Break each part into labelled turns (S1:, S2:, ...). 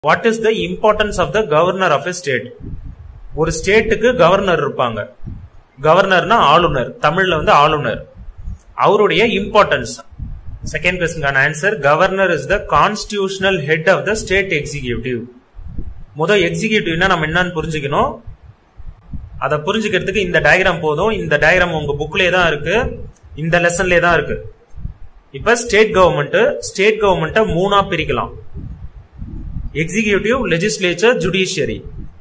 S1: what is the importance of the governor of a state ஒரு ஸ்டேட்டுக்கு governor இருப்பாங்க கவர்னர்னா ஆளுநர் தமிழ்ல வந்து ஆளுநர் அவருடைய இம்பார்ட்டன்ஸ் செகண்ட் கொஸ்டின்கான answer governor is the constitutional head of the state executive முதல் எக்ஸிகியூட்டிவ்னா நம்ம என்னன்னு புரிஞ்சுக்கணும் அதை புரிஞ்சுக்கிறதுக்கு இந்த டயக்ராம் போதும் இந்த டயக்ராம் உங்க புக்லயே தான் இருக்கு இந்த லெசன்லயே தான் இருக்கு இப்ப ஸ்டேட் கவர்மெண்ட் ஸ்டேட் கவர்மெண்ட்டை மூணா பிரிக்கலாம் எக்ஸிகியூட்டிவ் லெஜிஸ்லேச்சர் ஜுடிஷியரி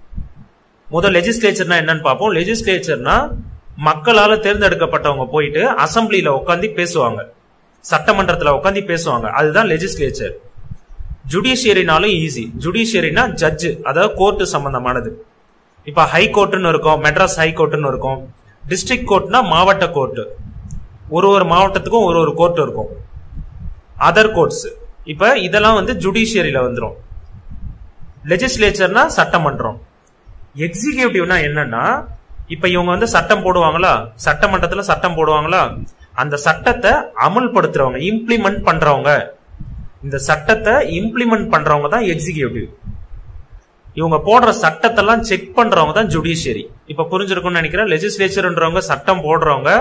S1: முதல் லெஜிஸ்லேச்சர்னா என்னன்னு பார்ப்போம் லெஜிஸ்லேச்சர்னா மக்களால தேர்ந்தெடுக்கப்பட்டவங்க போயிட்டு அசம்பிளில உட்காந்து பேசுவாங்க சட்டமன்றத்துல உட்காந்து பேசுவாங்க அதுதான் லெஜிஸ்லேச்சர் ஜுடிஷியரினாலும் ஈஸி ஜுடிஷியரினா ஜட்ஜ் அதாவது கோர்ட்டு சம்பந்தமானது இப்ப ஹை கோர்ட்டுன்னு இருக்கும் மெட்ராஸ் ஹை கோர்ட்டுன்னு இருக்கும் டிஸ்ட்ரிக்ட் கோர்ட்னா மாவட்ட கோர்ட்டு ஒரு ஒரு மாவட்டத்துக்கும் ஒரு ஒரு கோர்ட் இருக்கும் அதர் கோர்ட்ஸ் இப்ப இதெல்லாம் வந்து ஜுடிஷியரியில வந்துடும் லெஜிஸ்லேச்சர்னா சட்டமன்றம் எக்ஸிகியூட்டிவ்னா என்னன்னா இப்ப இவங்க வந்து சட்டம் போடுவாங்களா சட்டமன்றத்துல சட்டம் போடுவாங்களா அந்த சட்டத்தை அமல்படுத்துறவங்க இம்ப்ளிமெண்ட் பண்றவங்க இந்த சட்டத்தை இம்ப்ளிமெண்ட் பண்றவங்க தான் எக்ஸிகியூட்டிவ் இவங்க போடுற சட்டத்தெல்லாம் செக் பண்றவங்க தான் ஜுடிஷியரி இப்ப புரிஞ்சிருக்கும்னு நினைக்கிறேன் லெஜிஸ்லேச்சர்ன்றவங்க சட்டம் போடுறவங்க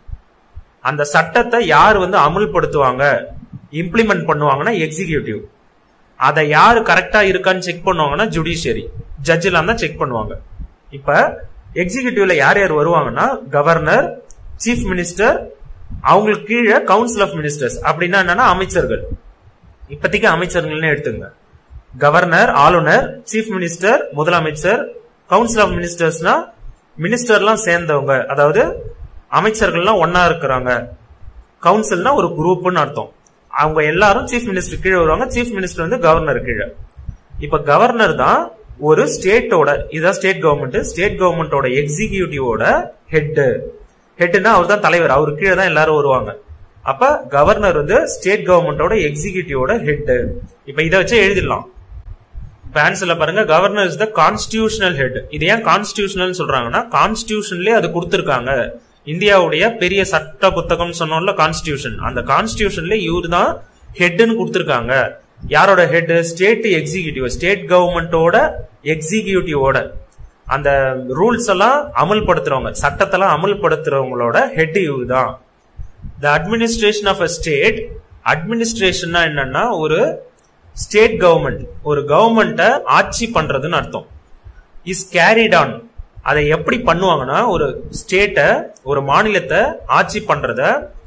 S1: அந்த சட்டத்தை யார் வந்து அமுல்படுத்துவாங்க இம்ப்ளிமெண்ட் பண்ணுவாங்கன்னா எக்ஸிகியூட்டிவ் அதை யாரு கரெக்டா இருக்கான்னு செக் பண்ணுவாங்கன்னா ஜுடிஷியரி ஜட்ஜ் எல்லாம் தான் செக் பண்ணுவாங்க இப்ப எக்ஸிகியூட்டிவ்ல யார் யார் வருவாங்கன்னா கவர்னர் சீஃப் மினிஸ்டர் அவங்களுக்கு கீழே கவுன்சில் ஆஃப் மினிஸ்டர்ஸ் அப்படின்னா என்னன்னா அமைச்சர்கள் இப்போதைக்கு அமைச்சர்கள்னு எடுத்துங்க கவர்னர் ஆளுநர் சீஃப் மினிஸ்டர் முதலமைச்சர் கவுன்சில் ஆஃப் மினிஸ்டர்ஸ்னா மினிஸ்டர்லாம் சேர்ந்தவங்க அதாவது அமைச்சர்கள்லாம் ஒன்னா இருக்கிறாங்க கவுன்சில்னா ஒரு குரூப்னு அர்த்தம் அவங்க எல்லாரும் சீஃப் மினிஸ்டர் கீழே வருவாங்க சீஃப் மினிஸ்டர் வந்து கவர்னர் கீழே இப்ப கவர்னர் தான் ஒரு ஸ்டேட்டோட இதான் ஸ்டேட் கவர்மெண்ட் ஸ்டேட் கவர்மெண்டோட எக்ஸிகியூட்டிவோட ஹெட் ஹெட்னா அவர் தான் தலைவர் அவர் கீழே தான் எல்லாரும் வருவாங்க அப்ப கவர்னர் வந்து ஸ்டேட் கவர்மெண்டோட எக்ஸிகியூட்டிவோட ஹெட் இப்ப இதை வச்சு எழுதிடலாம் இப்ப ஆன்சர்ல பாருங்க governor is the constitutional head இது ஏன் கான்ஸ்டியூஷனல் சொல்றாங்கன்னா கான்ஸ்டியூஷன்லயே அது கொடுத்திருக்காங்க இந்தியாவுடைய பெரிய சட்ட புத்தகம் சொன்னோம்ல கான்ஸ்டியூஷன் அந்த கான்ஸ்டியூஷன்ல இவரு தான் ஹெட்னு கொடுத்திருக்காங்க யாரோட ஹெட் ஸ்டேட் எக்ஸிகியூட்டிவ் ஸ்டேட் கவர்மெண்டோட எக்ஸிகியூட்டிவோட அந்த ரூல்ஸ் எல்லாம் அமல்படுத்துறவங்க சட்டத்தெல்லாம் அமல்படுத்துறவங்களோட ஹெட் இவரு தான் the administration of a state அட்மினிஸ்ட்ரேஷன்னா என்னன்னா ஒரு ஸ்டேட் கவர்மெண்ட் ஒரு கவர்மெண்ட்டை ஆட்சி பண்றதுன்னு அர்த்தம் இஸ் கேரிட் ஆன் அதை எப்படி பண்ணுவாங்கன்னா ஒரு ஸ்டேட்டை ஒரு மாநிலத்தை ஆட்சி பண்றத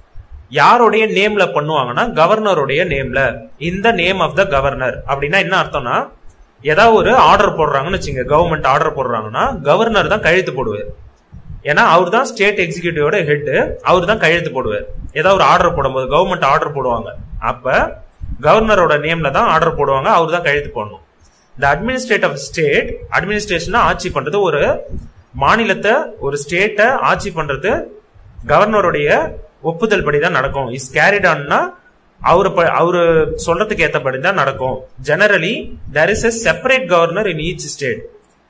S1: யாருடைய நேம்ல பண்ணுவாங்கன்னா கவர்னருடைய நேம்ல இந்த நேம் ஆஃப் த கவர்னர் அப்படின்னா என்ன அர்த்தம்னா ஏதாவது ஒரு ஆர்டர் போடுறாங்கன்னு வச்சுங்க கவர்மெண்ட் ஆர்டர் போடுறாங்கன்னா கவர்னர் தான் கழுத்து போடுவார் ஏன்னா அவர் தான் ஸ்டேட் எக்ஸிகியூட்டிவோட ஹெட் அவர் தான் கையெழுத்து போடுவார் ஏதாவது ஒரு ஆர்டர் போடும்போது கவர்மெண்ட் ஆர்டர் போடுவாங்க அப்ப கவர்னரோட நேம்ல தான் ஆர்டர் போடுவாங்க அவர் தான் கையெழுத்து போடணும் இந்த அட்மினிஸ்ட்ரேட் ஆஃப் ஸ்டேட் அட்மினிஸ்ட்ரேஷன் ஆட்சி பண்றது ஒரு மாநிலத்தை ஒரு ஸ்டேட்டை ஆட்சி பண்றது கவர்னருடைய ஒப்புதல் படி தான் நடக்கும் இஸ் கேரிட் ஆன்னா அவரு அவரு சொல்றதுக்கு ஏத்தபடி தான் நடக்கும் generally there is a separate governor in each state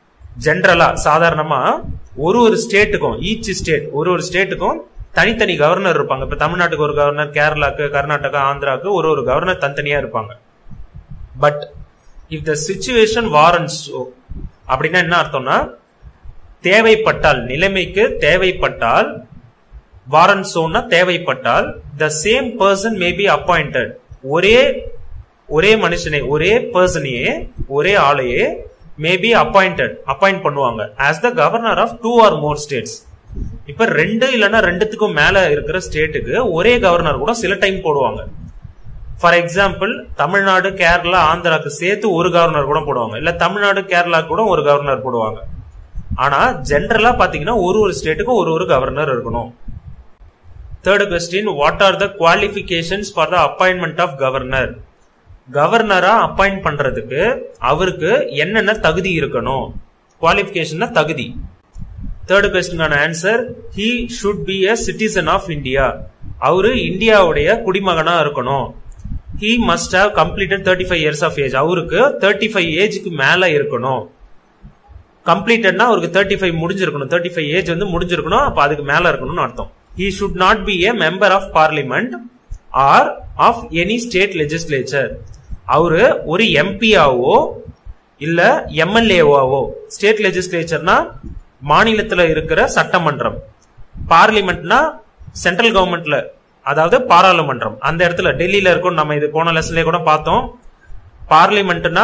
S1: ஜென்ரலா சாதாரணமா ஒரு ஒரு ஸ்டேட்டுக்கும் ஈச் ஸ்டேட் ஒரு ஒரு ஸ்டேட்டுக்கும் தனித்தனி கவர்னர் இருப்பாங்க இப்ப தமிழ்நாட்டுக்கு ஒரு கவர்னர் கேரளாக்கு கர்நாடகா ஆந்திராக்கு ஒரு ஒரு கவர்னர் தனித்தனியா இருப்பாங்க but if the situation warrants அப்படின்னா என்ன அர்த்தம்னா தேவைப்பட்டால் நிலைமைக்கு தேவைப்பட்டால் வாரன் சோன்னா தேவைப்பட்டால் the same person may be appointed ஒரே ஒரே மனுஷனை ஒரே பர்சனையே ஒரே ஆளையே மே பி அப்பாயிண்டட் அப்பாயிண்ட் பண்ணுவாங்க as the governor of two or more states இப்ப ரெண்டு இல்லைன்னா ரெண்டுத்துக்கும் மேல இருக்கிற ஸ்டேட்டுக்கு ஒரே கவர்னர் கூட சில டைம் போடுவாங்க ஃபார் எக்ஸாம்பிள் தமிழ்நாடு கேரளா ஆந்திராக்கு சேர்த்து ஒரு கவர்னர் கூட போடுவாங்க இல்ல தமிழ்நாடு கேரளா கூட ஒரு கவர்னர் போடுவாங்க ஆனா ஜென்ரலா பாத்தீங்கன்னா ஒரு ஒரு ஸ்டேட்டுக்கும் ஒரு ஒரு கவர்னர் இருக்கணும் third question what are the qualifications for the appointment of governor கவர்னரா அப்பாயிண்ட் பண்றதுக்கு அவருக்கு என்னென்ன தகுதி இருக்கணும் குவாலிபிகேஷன் தகுதி third question answer he should be a citizen of India அவரு இந்தியாவுடைய குடிமகனா இருக்கணும் he must have completed thirty five years of age அவருக்கு தேர்ட்டி ஃபைவ் ஏஜுக்கு மேல இருக்கணும் கம்ப்ளீட்டட்னா அவருக்கு தேர்ட்டி ஃபைவ் முடிஞ்சிருக்கணும் தேர்ட்டி ஃபைவ் ஏஜ் வந்து முடிஞ்சிருக்கணும் அப்ப அதுக்கு மேல இருக்கணும்னு அர்த்தம் he should not be a member of parliament or of any state legislature அவரு ஒரு எம்பியாவோ இல்ல எம்எல்ஏவாவோ ஸ்டேட் லெஜிஸ்லேச்சர்னா மாநிலத்துல இருக்கிற சட்டமன்றம் பார்லிமெண்ட்னா சென்ட்ரல் கவர்மெண்ட்ல அதாவது பாராளுமன்றம் அந்த இடத்துல டெல்லியில இருக்கும் நம்ம இது போன லெசன்லயே கூட பார்த்தோம் பார்லிமெண்ட்னா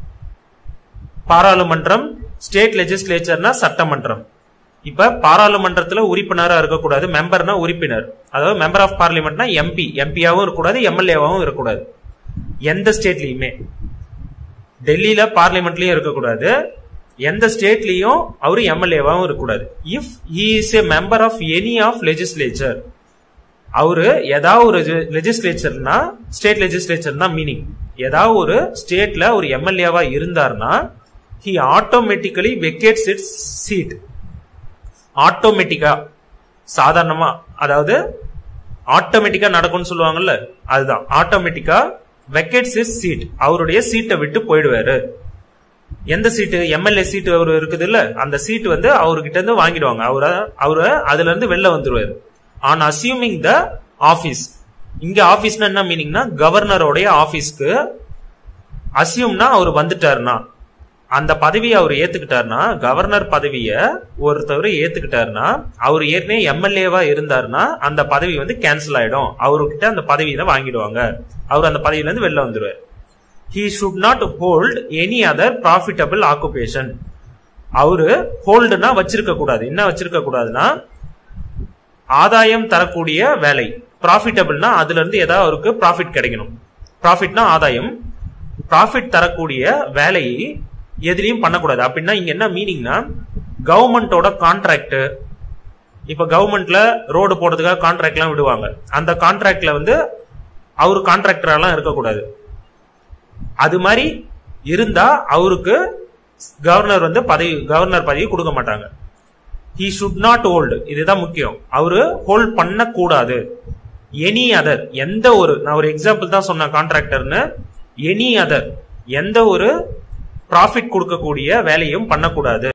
S1: பாராளுமன்றம் ஸ்டேட் லெஜிஸ்லேச்சர்னா சட்டமன்றம் இப்ப பாராளுமன்றத்துல உறுப்பினரா இருக்கக்கூடாது மெம்பர்னா உறுப்பினர் அதாவது மெம்பர் ஆஃப் பார்லிமெண்ட்னா எம்பி எம்பியாவும் இருக்கக்கூடாது எம்எல்ஏவாவும் இருக்கக்கூடாது எந்த ஸ்டேட்லயுமே டெல்லியில பார்லிமெண்ட்லயும் இருக்கக்கூடாது எந்த ஸ்டேட்லயும் அவரு எம்எல்ஏவாவும் இருக்கக்கூடாது if he is a member of any of legislature அவரு ஏதாவது ஒரு லெஜிஸ்லேச்சர்னா ஸ்டேட் லெஜிஸ்லேச்சர் தான் மீனிங் ஏதாவது ஒரு ஸ்டேட்ல ஒரு எம்எல்ஏவா இருந்தார்னா he automatically vacates its seat ஆட்டோமேட்டிக்கா சாதாரணமா அதாவது ஆட்டோமேட்டிக்கா நடக்கும்னு சொல்லுவாங்கல்ல அதுதான் ஆட்டோமேட்டிக்கா வெக்கேட்ஸ் இஸ் சீட் அவருடைய சீட்டை விட்டு போயிடுவாரு எந்த சீட்டு எம்எல்ஏ சீட்டு அவர் இருக்குது இல்ல அந்த சீட் வந்து அவர்கிட்ட இருந்து வாங்கிடுவாங்க அவர அவரு அதுல இருந்து வெளில வந்துருவாரு ஆன் அசியூமிங் த ஆபீஸ் இங்க ஆபீஸ்னா என்ன மீனிங்னா கவர்னரோடைய ஆபீஸ்க்கு அசியூம்னா அவர் வந்துட்டாருன்னா அந்த பதவியை அவர் ஏத்துக்கிட்டாருன்னா கவர்னர் பதவியை ஒருத்தவர் ஏத்துக்கிட்டாருன்னா அவர் ஏற்கனவே எம்எல்ஏவா இருந்தாருன்னா அந்த பதவி வந்து கேன்சல் ஆயிடும் அவர்கிட்ட அந்த பதவியை வாங்கிடுவாங்க அவர் அந்த பதவியில இருந்து வெளில வந்துருவார் he should not hold any other profitable occupation அவரு ஹோல்டுனா வச்சிருக்க கூடாது என்ன வச்சிருக்க கூடாதுன்னா ஆதாயம் தரக்கூடிய வேலை ப்ராஃபிட்டபிள்னா அதுல இருந்து ஏதாவது அவருக்கு ப்ராஃபிட் கிடைக்கணும் ப்ராஃபிட்னா ஆதாயம் ப்ராஃபிட் தரக்கூடிய வேலையை எதுலயும் பண்ணக்கூடாது அப்படின்னா இங்க என்ன மீனிங்னா கவர்மெண்டோட கான்ட்ராக்ட் இப்ப கவர்மெண்ட்ல ரோடு போடுறதுக்காக கான்ட்ராக்ட் எல்லாம் விடுவாங்க அந்த கான்ட்ராக்ட்ல வந்து அவரு கான்ட்ராக்டர் எல்லாம் இருக்கக்கூடாது அது மாதிரி இருந்தா அவருக்கு கவர்னர் வந்து பதவி கவர்னர் பதவி கொடுக்க மாட்டாங்க ஹி ஷுட் நாட் ஹோல்டு இதுதான் முக்கியம் அவரு ஹோல்ட் பண்ணக்கூடாது எனி அதர் எந்த ஒரு நான் ஒரு எக்ஸாம்பிள் தான் சொன்னேன் கான்ட்ராக்டர்னு எனி அதர் எந்த ஒரு ப்ராஃபிட் கொடுக்கக்கூடிய வேலையும் பண்ணக்கூடாது